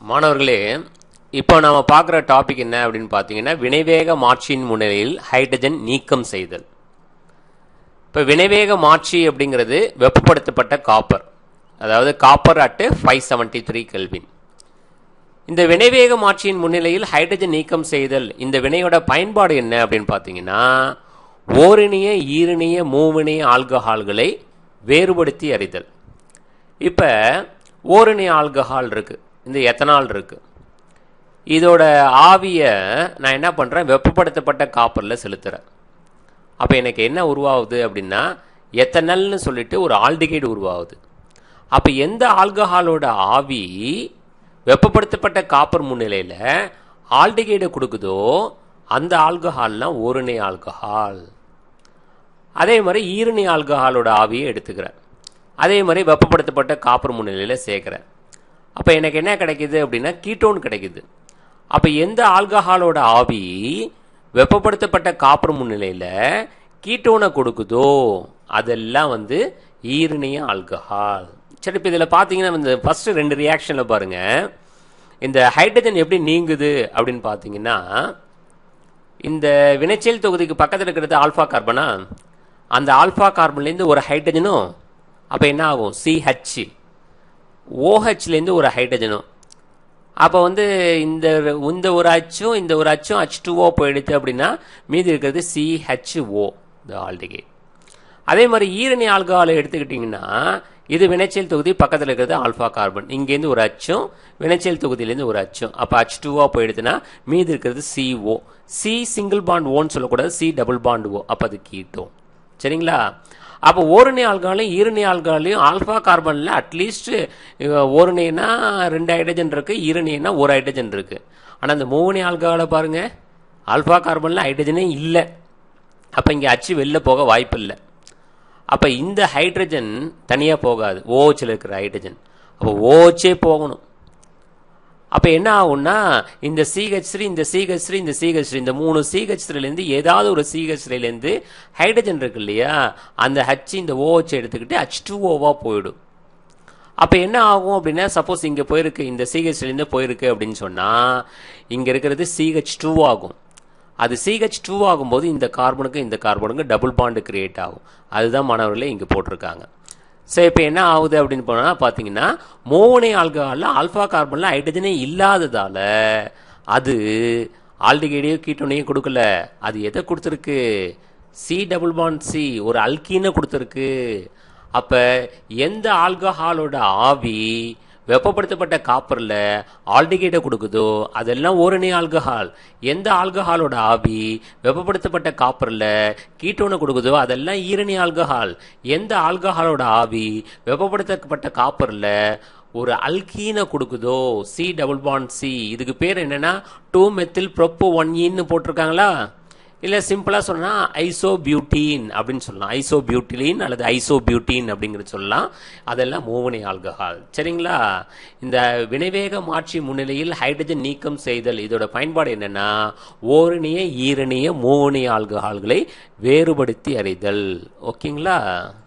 மாணவர்களே இப்போ நாம பார்க்குற டாபிக் என்ன அப்படின்னு பார்த்தீங்கன்னா வினைவேக மாற்றியின் முன்னிலையில் ஹைட்ரஜன் நீக்கம் செய்தல் இப்போ வினைவேக மாற்றி அப்படிங்கிறது வெப்பப்படுத்தப்பட்ட காப்பர் அதாவது copper at five seventy three kelvin இந்த வினைவேக மாற்றியின் முன்னிலையில் ஹைட்ரஜன் நீக்கம் செய்தல் இந்த வினையோட பயன்பாடு என்ன அப்படின்னு பார்த்தீங்கன்னா ஓரிணைய ஈரிணைய மூவிணைய ஆல்கஹால்களை வேறுபடுத்தி அறிதல் இப்போ ஓரிணைய ஆல்கஹால் இருக்கு இந்த எத்தனால் இருக்கு இதோட ஆவியை நான் என்ன பண்ணுறேன் வெப்பப்படுத்தப்பட்ட காப்பரில் செலுத்துகிறேன் அப்போ எனக்கு என்ன உருவாகுது அப்படின்னா எத்தனல்னு சொல்லிட்டு ஒரு ஆல்டிகைடு உருவாகுது அப்போ எந்த ஆல்கஹாலோட ஆவி வெப்பப்படுத்தப்பட்ட காப்பர் முன்னிலையில் ஆல்டிகைடை கொடுக்குதோ அந்த ஆல்கஹால்லாம் ஓரிணை ஆல்கஹால் அதே மாதிரி ஈரணி ஆல்கஹாலோட ஆவியை எடுத்துக்கிறேன் அதே மாதிரி வெப்பப்படுத்தப்பட்ட காப்பர் முன்னிலையில் சேர்க்குறேன் அப்போ எனக்கு என்ன கிடைக்குது அப்படின்னா கீட்டோன் கிடைக்குது அப்போ எந்த ஆல்கஹாலோட ஆவி வெப்பப்படுத்தப்பட்ட காப்பர் முன்னிலையில் கீட்டோனை கொடுக்குதோ அதெல்லாம் வந்து ஈரணிய ஆல்கஹால் சரி இப்போ இதில் பார்த்தீங்கன்னா இந்த ஃபஸ்ட்டு ரெண்டு ரியாக்ஷனில் பாருங்கள் இந்த ஹைட்ரஜன் எப்படி நீங்குது அப்படின்னு பார்த்தீங்கன்னா இந்த வினைச்செயல் தொகுதிக்கு பக்கத்தில் இருக்கிறது ஆல்ஃபா கார்பனா அந்த ஆல்ஃபா கார்பன்லேருந்து ஒரு ஹைட்ரஜனும் அப்போ என்ன ஆகும் சிஹெச் ஓஹெச்லேருந்து ஒரு ஹைட்ரஜனும் அப்போ வந்து இந்த இந்த ஒரு அச்சும் இந்த ஒரு அச்சும் ஹச் டூ ஓ போயிடுச்சு அப்படின்னா மீதி இருக்கிறது சிஹெச்ஓ இந்த ஆல்டிகேட் அதே மாதிரி ஈரணி ஆல்கஹாலை எடுத்துக்கிட்டிங்கன்னா இது வினைச்சல் தொகுதி பக்கத்தில் இருக்கிறது ஆல்ஃபா கார்பன் இங்கேருந்து ஒரு அச்சும் வினைச்சல் தொகுதியிலேருந்து ஒரு அச்சும் அப்போ ஹச் டூவா போயிடுதுன்னா மீதி இருக்கிறது சிஓ சி சிங்கிள் பாண்ட் ஓன்னு சொல்லக்கூடாது சி டபுள் பாண்ட் ஓ அப்போ அது கீட்டோம் சரிங்களா அப்போ ஓரணி ஆல்கஹாலையும் ஈரணி ஆல்கஹாலையும் ஆல்ஃபா கார்பனில் அட்லீஸ்ட் ஓரணினா ரெண்டு ஹைட்ரஜன் இருக்கு ஈரணினா ஒரு ஹைட்ரஜன் இருக்கு ஆனால் அந்த மூணு ஆல்கஹாலை பாருங்க ஆல்ஃபா கார்பனில் ஹைட்ரஜனே இல்லை அப்போ இங்கே அச்சு வெளில போக வாய்ப்பு இல்லை அப்போ இந்த ஹைட்ரஜன் தனியாக போகாது ஓச்சில் இருக்கிற ஹைட்ரஜன் அப்போ ஓச்சே போகணும் அப்போ என்ன ஆகும்னா இந்த சிஹெச் த்ரீ இந்த சிஹெச் த்ரீ இந்த சிஹெச் த்ரீ இந்த மூணு சிஹெச் த்ரீலேருந்து ஏதாவது ஒரு சிஹெச் த்ரீலேருந்து ஹைட்ரஜன் இருக்கு இல்லையா அந்த ஹச் இந்த ஓஹெச் எடுத்துக்கிட்டு ஹச் டூ ஓவாக போயிடும் அப்போ என்ன ஆகும் அப்படின்னா சப்போஸ் இங்கே போயிருக்கு இந்த சிஹெச்லேருந்து போயிருக்கு அப்படின்னு சொன்னால் இங்கே இருக்கிறது சிஹெச் டூ ஆகும் அது சிஹெச் டூ ஆகும்போது இந்த கார்பனுக்கு இந்த கார்பனுக்கு டபுள் பாண்டு கிரியேட் ஆகும் அதுதான் மாணவர்களே இங்கே போட்டிருக்காங்க சரி இப்போ என்ன ஆகுது அப்படின்னு போனால் பார்த்தீங்கன்னா மோவனை ஆல்கஹாலில் ஆல்ஃபா கார்பனில் ஹைட்ரஜனே இல்லாததால் அது ஆல்டிகைடையும் கீட்டோனையும் கொடுக்கல அது எதை கொடுத்துருக்கு சி டபுள் பாண்ட் சி ஒரு அல்கீனை கொடுத்துருக்கு அப்போ எந்த ஆல்கஹாலோட ஆவி வெப்பப்படுத்தப்பட்ட காப்பரில் ஆல்டிகேட்டை கொடுக்குதோ அதெல்லாம் ஓரணி ஆல்கஹால் எந்த ஆல்கஹாலோட ஆவி வெப்பப்படுத்தப்பட்ட காப்பரில் கீட்டோனை கொடுக்குதோ அதெல்லாம் ஈரணி ஆல்கஹால் எந்த ஆல்கஹாலோட ஆவி வெப்பப்படுத்தப்பட்ட காப்பரில் ஒரு அல்கீனை கொடுக்குதோ சி டபுள் பாண்ட் சி இதுக்கு பேர் என்னன்னா டூ மெத்தில் ப்ரொப்போ ஒன் இன்னு போட்டிருக்காங்களா இல்லை சிம்பிளாக சொன்னால் ஐசோ பியூட்டீன் அப்படின்னு சொல்லலாம் ஐசோ பியூட்டிலின் அல்லது ஐசோ பியூட்டீன் அப்படிங்கிறது சொல்லலாம் அதெல்லாம் மூவனை ஆல்கஹால் சரிங்களா இந்த வினைவேக மாற்றி முன்னிலையில் ஹைட்ரஜன் நீக்கம் செய்தல் இதோட பயன்பாடு என்னன்னா ஓரணிய ஈரணிய மூவனை ஆல்கஹால்களை வேறுபடுத்தி அறிதல் ஓகேங்களா